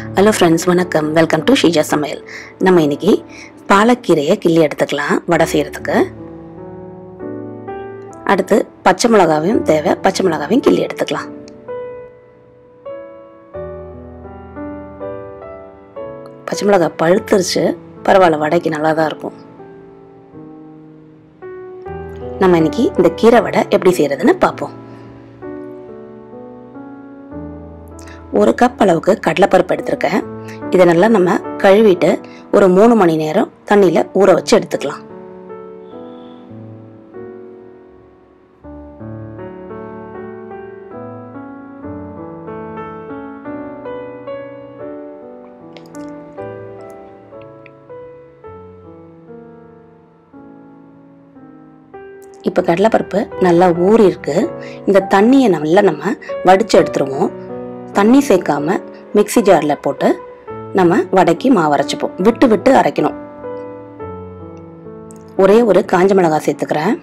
hello friends வணக்கம் welcome to Sheeja சமையல் நம்ம இன்னைக்கு பாலக்கீரையை கிள்ளி எடுத்துக்கலாம் வடை செய்கிறதுக்கு அடுத்து பச்சை மிளகாவையும் தேவை பச்சை மிளகாவையும் கிள்ளி எடுத்துக்கலாம் பச்சை மிளகாய் பழுத்துருச்சு பரவாயில்ல வடைக்கு நல்லா தான் இருக்கும் நம்ம இன்னைக்கு இந்த கீரை வடை எப்படி செய்யறதுன்னு பார்ப்போம் ஒரு கப் அளவுக்கு கடலைப்பருப்பு எடுத்திருக்கேன் இதை நல்லா நம்ம கழுவிட்டு ஒரு மூணு மணி நேரம் தண்ணியில் ஊற வச்சு எடுத்துக்கலாம் இப்போ கடலைப்பருப்பு நல்லா ஊறி இருக்கு இந்த தண்ணியை நல்லா நம்ம வடிச்சு எடுத்துருவோம் தண்ணி சேர்க்காம மிக்ஸி ஜாரில் போட்டு நம்ம வடைக்கு மாவு அரைச்சிப்போம் விட்டு விட்டு அரைக்கணும் ஒரே ஒரு காஞ்ச மிளகாய் சேர்த்துக்கிறேன்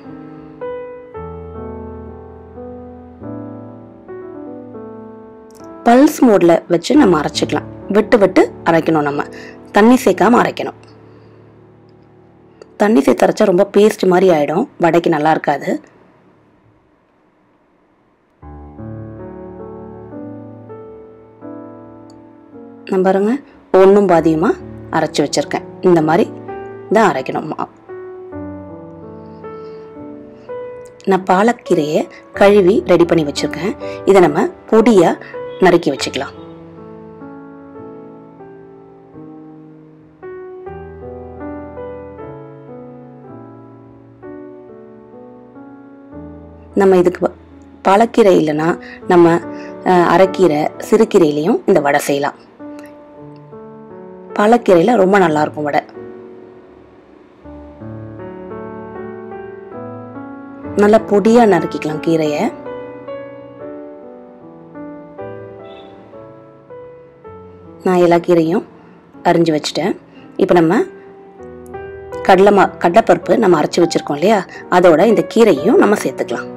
பல்ஸ் மோட்ல வச்சு நம்ம அரைச்சிக்கலாம் விட்டு விட்டு அரைக்கணும் நம்ம தண்ணி சேர்க்காம அரைக்கணும் தண்ணி சேர்த்து அரைச்சா ரொம்ப பேஸ்ட் மாதிரி ஆயிடும் வடைக்கு நல்லா இருக்காது நான் பாருங்க ஒன்றும் பாதியமாக அரைச்சி வச்சிருக்கேன் இந்த மாதிரி தான் அரைக்கணும் மா- நான் பாலக்கீரையை கழுவி ரெடி பண்ணி வச்சிருக்கேன் இதை நம்ம பொடியாக நறுக்கி வச்சுக்கலாம் நம்ம இதுக்கு ப- பாலக்கீரை இல்லைன்னா நம்ம அஹ், அரைக்கீரை சிறுகீரையிலையும் இந்த வடை செய்யலாம் பாலக்கீரையில் ரொம்ப நல்லா இருக்கும் வடை நல்லா பொடியா நறுக்கிக்கலாம் கீரையை நான் எல்லா கீரையும் அரிஞ்சு வச்சுட்டேன் இப்போ நம்ம கடலை மா கடலைப்பருப்பு நம்ம அரைச்சி வச்சிருக்கோம் இல்லையா அதோட இந்த கீரையும் நம்ம சேர்த்துக்கலாம்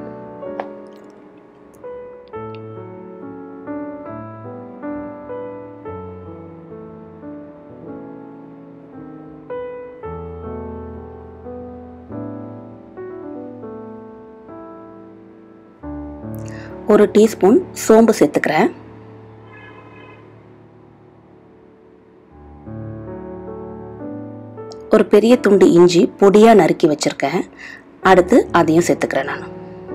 ஒரு டீஸ்பூன் சோம்பு சேர்த்துக்கிறேன் ஒரு பெரிய துண்டு இஞ்சி பொடியா நறுக்கி வச்சிருக்கேன் அடுத்து அதையும் சேர்த்துக்கிறேன் நான்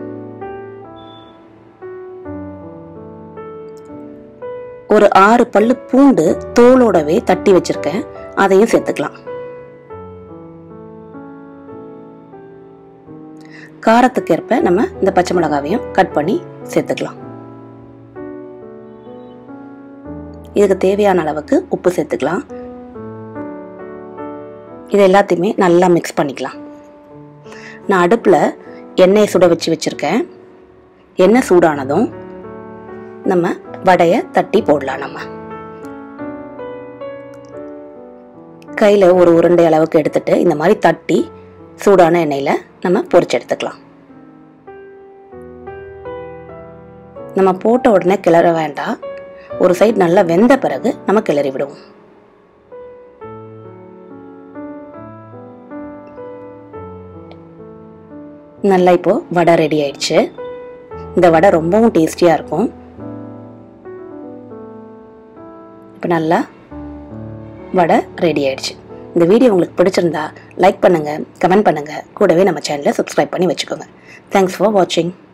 ஒரு ஆறு பல்லு பூண்டு தோலோடவே தட்டி வச்சிருக்கேன் அதையும் சேர்த்துக்கலாம் காரத்துக்கு ஏற்ப நம்ம இந்த பச்சை மிளகாவையும் கட் பண்ணி சேர்த்துக்கலாம் இதுக்கு தேவையான அளவுக்கு உப்பு சேர்த்துக்கலாம் இது எல்லாத்தையுமே நல்லா மிக்ஸ் பண்ணிக்கலாம் நான் அடுப்பில் எண்ணெயை சுட வச்சு வச்சுருக்கேன் எண்ணெய் சூடானதும் நம்ம வடையை தட்டி போடலாம் நம்ம கையில் ஒரு உருண்டை அளவுக்கு எடுத்துட்டு இந்த மாதிரி தட்டி சூடான எண்ணெயில் நம்ம பொரிச்சு எடுத்துக்கலாம் நம்ம போட்ட உடனே கிளற வேண்டாம் ஒரு சைடு நல்லா வெந்த பிறகு நம்ம கிளறி விடுவோம் நல்லா இப்போ வடை ரெடி ஆயிடுச்சு இந்த வடை ரொம்பவும் டேஸ்டியாக இருக்கும் இப்போ நல்லா வடை ரெடி ஆயிடுச்சு இந்த வீடியோ உங்களுக்கு பிடிச்சிருந்தா லைக் பண்ணுங்க கமெண்ட் பண்ணுங்க கூடவே நம்ம சேனலை சப்ஸ்கிரைப் பண்ணி வச்சுக்கோங்க தேங்க்ஸ் ஃபார் வாட்சிங்